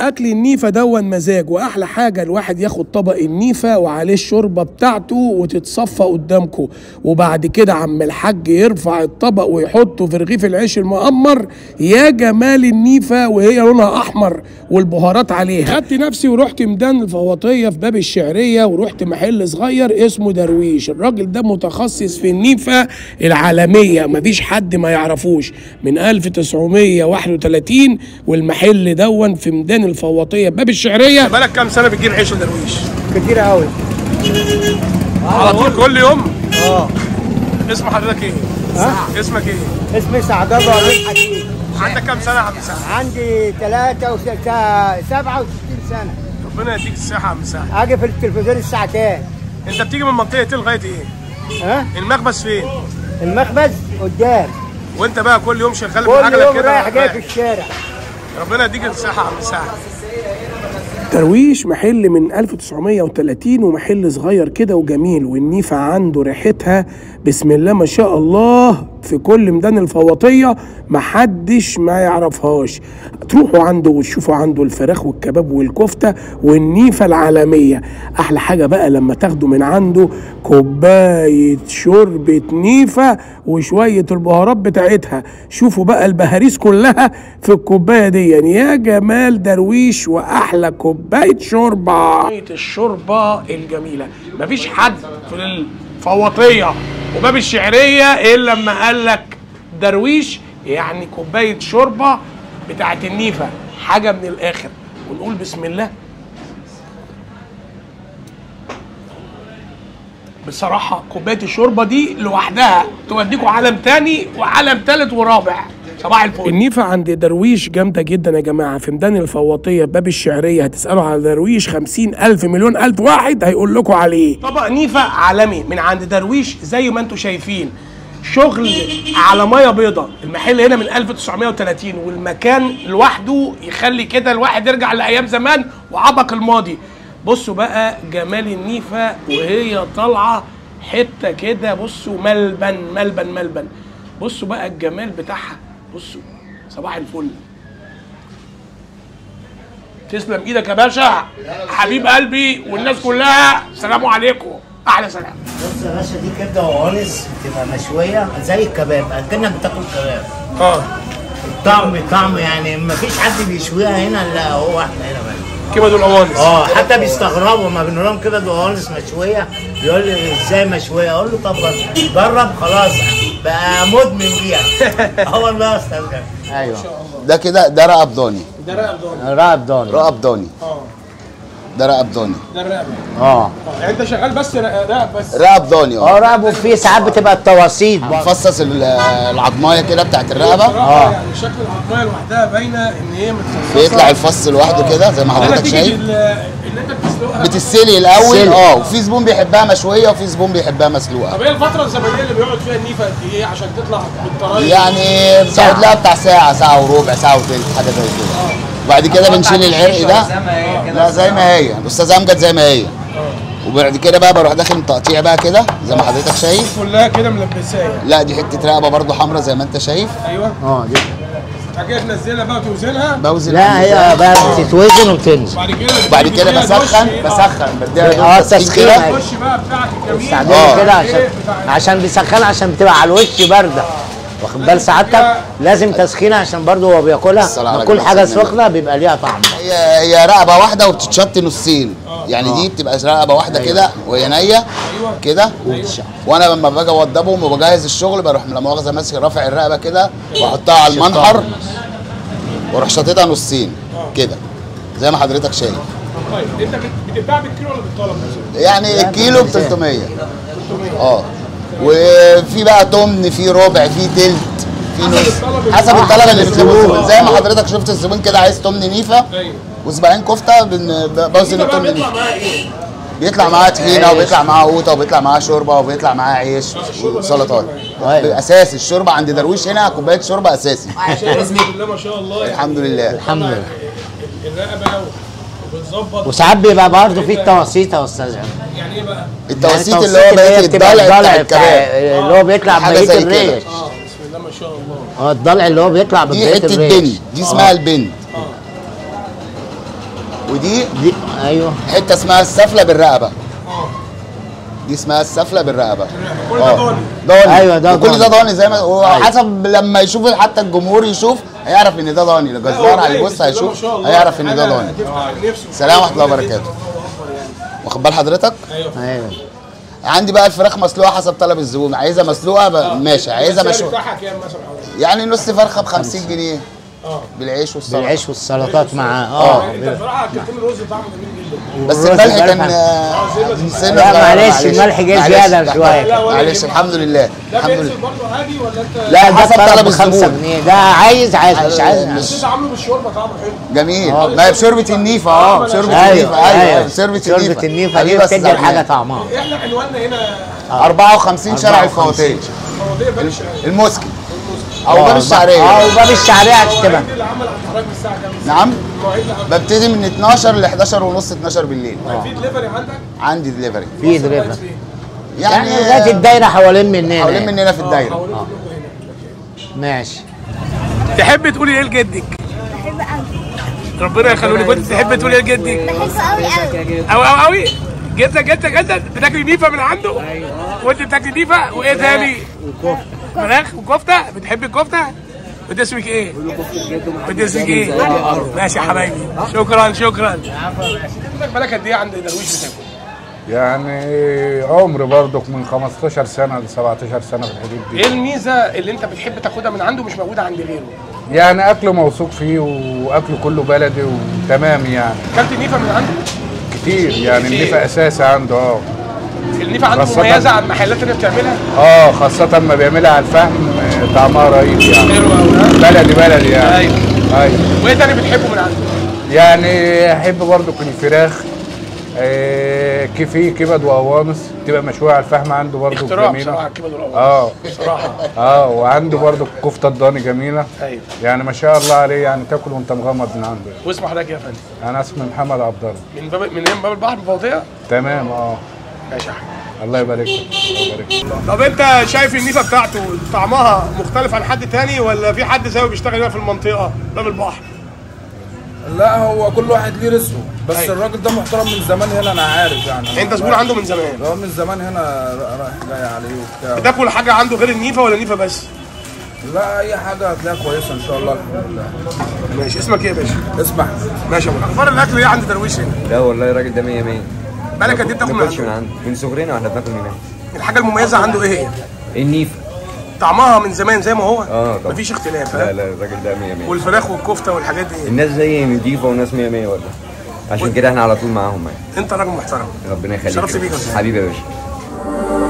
اكل النيفه دون مزاج واحلى حاجه الواحد ياخد طبق النيفه وعليه الشوربه بتاعته وتتصفى قدامكم وبعد كده عم الحاج يرفع الطبق ويحطه في رغيف العيش المقمر يا جمال النيفه وهي لونها احمر والبهارات عليها خدت نفسي ورحت ميدان الفواطيه في باب الشعريه ورحت محل صغير اسمه درويش الراجل ده متخصص في النيفه العالميه مفيش حد ما يعرفوش من 1931 والمحل دون في ميدان الفواطيه باب الشعريه بقالك كام سنه بتجيب عيش درويش كتير قوي على طول كل يوم اه اسم حضرتك ايه ها؟ اسمك ايه اسمي سعد الله بن حكيم عندك كام سنه يا عم سعد عندي 67 سنه ربنا يديك الصحه يا عم سعد اجي في التلفزيون الساعه كام انت بتيجي من منطقه ايه لغايه ايه ها المخبز فين المخبز قدام وانت بقى كل يوم شغال كل بعجلك يوم كده رايح جاي في رايح. الشارع ربنا يديك الصحه يا عم سعد درويش محل من 1930 ومحل صغير كده وجميل والنيفة عنده ريحتها بسم الله ما شاء الله في كل ميدان الفواطية محدش ما يعرفهاش تروحوا عنده وتشوفوا عنده الفراخ والكباب والكفتة والنيفة العالمية أحلى حاجة بقى لما تاخدوا من عنده كوباية شوربة نيفة وشوية البهارات بتاعتها شوفوا بقى البهاريس كلها في الكوباية دي يعني يا جمال درويش وأحلى كوباية شوربة كوباية الشوربة الجميلة مفيش حد في الفواطية وباب الشعرية إلا لما قال لك درويش يعني كوباية شوربة بتاعت النيفة حاجة من الآخر ونقول بسم الله بصراحة كوباية الشوربة دي لوحدها توديكوا عالم تاني وعالم تالت ورابع صباح الفل النيفة عند درويش جامدة جدا يا جماعة في ميدان الفواطية باب الشعرية هتسألوا على درويش خمسين ألف مليون ألف واحد هيقول لكم عليه طبق نيفة عالمي من عند درويش زي ما انتم شايفين شغل على ميه بيضة المحل هنا من 1930 والمكان لوحده يخلي كده الواحد يرجع لايام زمان وعبق الماضي بصوا بقى جمال النيفه وهي طالعه حته كده بصوا ملبن ملبن ملبن بصوا بقى الجمال بتاعها بصوا صباح الفل تسلم ايدك يا باشا حبيب قلبي والناس كلها سلام عليكم احلى سلام بص يا باشا دي كبده وقوانص بتبقى مشويه زي الكباب اكنك بتاكل كباب اه طعم طعم يعني ما فيش حد بيشويها هنا الا هو احنا هنا بس كبد القوانص اه حتى بيستغربوا ما بنقول لهم كبد وقوانص مشويه بيقول لي ازاي مشويه اقول له طب جرب خلاص بقى مدمن بيها اه والله يا استاذ ايوه ده كده ده رقب ضاني ده رقب ضاني رقب ضاني رقب ضاني اه ده رقب ضاني ده الرقبه اه يعني انت شغال بس رقب بس رقب ضاني اه اه رقب وفي ساعات بتبقى التواسيط بنفصص ال- العضمايه كده بتاعت الرقبه اه يعني شكل العظميه لوحدها باينه ان هي متفصصه بيطلع الفص لوحده كده زي ما ده حضرتك نتيجه شايف ال- ان انت بتسلقها بتتسلي الاول سلق. اه وفي زبون بيحبها مشويه وفي زبون بيحبها مسلوقه طب ايه الفتره الزمنيه اللي بيقعد فيها النيفه قد ايه عشان تطلع بالطرايق يعني بتقعد لها بتاع ساعه ساعه وربع ساعه وثلث حاجه زي كده وبعد كده بنشيل العرق ده لا زي ما هي الاستاذ امجد زي ما هي وبعد كده بقى بروح داخل تقطيع بقى كده زي ما حضرتك شايف كلها كده ملبساه يعني. لا دي حته رقبه برضو حمراء زي ما انت شايف ايوه اه دي بعد كده تنزلها بقى وتوزنها بوزن لا هي بقى بتتوزن وتنزل بعد كده وبعد كده بتديها بسخن دش- بسخن بديها اه يوم تسخين تسخين كده أيوة. الدش بقى بتاعك الجميل تعدلها آه. كده عشان عشان بيسخن عشان بتبقى على الوش بارده واخد بال سعادتك لازم تسخينها عشان برضو هو بياكلها الصلاة على كل جنب حاجه سيدنا سخنه بيبقى ليها طعم هي هي رقبه واحده وبتتشط نصين يعني دي بتبقى رقبه واحده كده وهي نيه كده وانا لما باجي اوضبهم وبجهز الشغل بروح لا مؤاخذه ماسك رافع الرقبه كده واحطها على المنحر واروح شاططها نصين كده زي ما حضرتك شايف طيب انت بت- بتتباع بالكيلو ولا بالطلب مثلا؟ يعني الكيلو ب 300 اه وفي بقى تمن في ربع في تلت في نص حسب الطلب اللي بيطلبه الزبون زي ما حضرتك شفت الزبون كده عايز تمن نيفه ايوه وسبعين كفته بن- بوزن انت بقى التمن بيطلع نيفه معاها ايه؟ بيطلع معاه طحينه وبيطلع معاه قوطه وبيطلع معاه شوربه وبيطلع معاه عيش وسلطات أيوة. اساسي الشوربه عند درويش هنا كوبايه شوربه اساسي بسم الله ما شاء الله يعني الحمد لله الحمد لله الرقبه وبتظبط وساعات بيبقى برضه في التواسيط يا استاذ يعني ايه بقى؟ التواسيط يعني اللي هو بقيه بتبقى الضلع بتاع بتاع الكباب اللي هو بيطلع حاجة بقيه زي كده. الريش اه بسم الله ما شاء الله اه الضلع اللي هو بيطلع دي ببقيه حته الريش بني دي اسمها البن ودي دي ايوه حته اسمها السفله بالرقبه دي اسمها السفله بالرقبه كل ده ضاني ضاني أيوة، ده وكل ده ضاني. ضاني زي ما وحسب لما يشوف حتى الجمهور يشوف هيعرف ان ده ضاني الجزار هيبص هيشوف هيعرف ان ده ضاني سلام ورحمه الله وبركاته واخد بال حضرتك ايوه عندي بقى الفراخ مسلوقه حسب طلب الزبون عايزها مسلوقه ب- ماشي عايزها السعر مشويه بتاعها كام مثلا حوالي؟ يعني نص فرخه ب 50 جنيه اه بالعيش والسلطه بالعيش والسلطات مع آه. اه انت بصراحه كابتن الرز طعمه جميل جدا بس والرز الملح كان الملح. آه، سنة لا، صغيرة، معلش، الملح جه معلش، زيادة لا، شوية. لا، ولا معلش يهمك. الحمد لله ده الحمد بينزل لله برضه عادي ولا انت لا ده حسب طلب طلب بخمسة الزبون جنيه ده عايز عايز مش بس عايز انت عامله بالشوربه طعمه حلو جميل ما هي بشوربة النيفة اه بشوربة ايوه النيفة ايوه ايوه بشوربة شوربة النيفة النيفة دي حبيبي بس بتدي الحاجة زعلان. طعمها احنا عنواننا هنا 54 شارع 54. الفواتير مواضيع باب الشعريه المسكي او باب الشعرية اه وباب الشعرية هتكتبها المواعيد اللي عمل عند حضرتك من الساعه كام؟ نعم المواعيد اللي عمل ببتدي من 12 ل 11 ونص 12 بالليل في دليفري عندك؟ عندي دليفري في دريفة فين؟ يعني يعني لغاية الدايرة حوالين مننا حوالين يعني. مننا في الدايرة حوالين كلكم هنا ماشي تحب تقولي ايه لجدك؟ بحبه قوي ربنا يخلوني كنت تحب تقولي ايه لجدك؟ بحبه قوي قوي قوي قوي قوي جدا جدا جدا بتاكلي نيفه من عنده ايوه وانت بتاكلي نيفه وايه تاني؟ وكفته فراخ وكفته بتحبي الكفته؟ وده اسمك ايه؟ وده اسمك ايه؟ ماشي يا حبايبي شكرا شكرا عندك بالك قد ايه عند درويش بتاكل؟ يعني عمر برضك من 15 سنه ل 17 سنه في الحدود ايه دي الميزه اللي انت بتحب تاخدها من عنده مش موجوده عند غيره؟ يعني اكله موثوق فيه واكله كله بلدي وتمام يعني اكلت نيفه من عنده؟ كتير يعني النيفه اساسي عنده اه النيفه عنده خاصة- مميزه عن المحلات اللي بتعملها؟ اه خاصه لما بيعملها على الفحم آه، طعمها رهيب يعني حلو قوي ها؟ بلدي بلدي يعني ايوه ايوه وايه تاني بتحبه من عنده؟ يعني احب برضك الفراخ آه كيفي كبد وقوانص تبقى مشويه على الفحم عنده برضك اختراع جميله بصراحه الكبد والقوانص اه بصراحه اه وعنده برضك كفته الضاني جميله ايوه يعني ما شاء الله عليه يعني تاكل وانت مغمض من عنده يعني. واسم حضرتك يا فندم انا اسمي محمد عبد الله من باب من باب البحر بفوطيه تمام اه ماشي يا حبيبي الله يبارك لك الله يبارك لك طب انت شايف النيفه بتاعته طعمها مختلف عن حد تاني ولا في حد زيه بيشتغل هنا في المنطقه باب البحر لا هو كل واحد ليه رزقه بس أيوة. الراجل ده محترم من زمان هنا انا عارف يعني انت زبون عنده من زمان هو من زمان هنا رايح جاي عليه وبتاع بتاكل حاجه عنده غير النيفه ولا النيفه بس لا اي حاجه هتلاقيها كويسه ان شاء الله الحمد لله ماشي اسمك ايه يا باشا اسمع ماشي يا ابو اخبار الاكل ايه عند درويش هنا لا والله الراجل ده 100 100 بالك قد ايه بتاكل ما من باكلش من عنده عنده من صغرنا واحنا بناكل من هناك الحاجه المميزه عنده ايه هي النيف طعمها من زمان زي ما هو اه طبعا مفيش اختلاف لا ها لا الراجل ده 100 100 والفراخ والكفته والحاجات دي الناس زي نضيفه وناس 100 100 والله عشان كده احنا على طول معاهم يعني انت راجل محترم ربنا يخليك شرفت بيك يا أستاذ. حبيبي يا باشا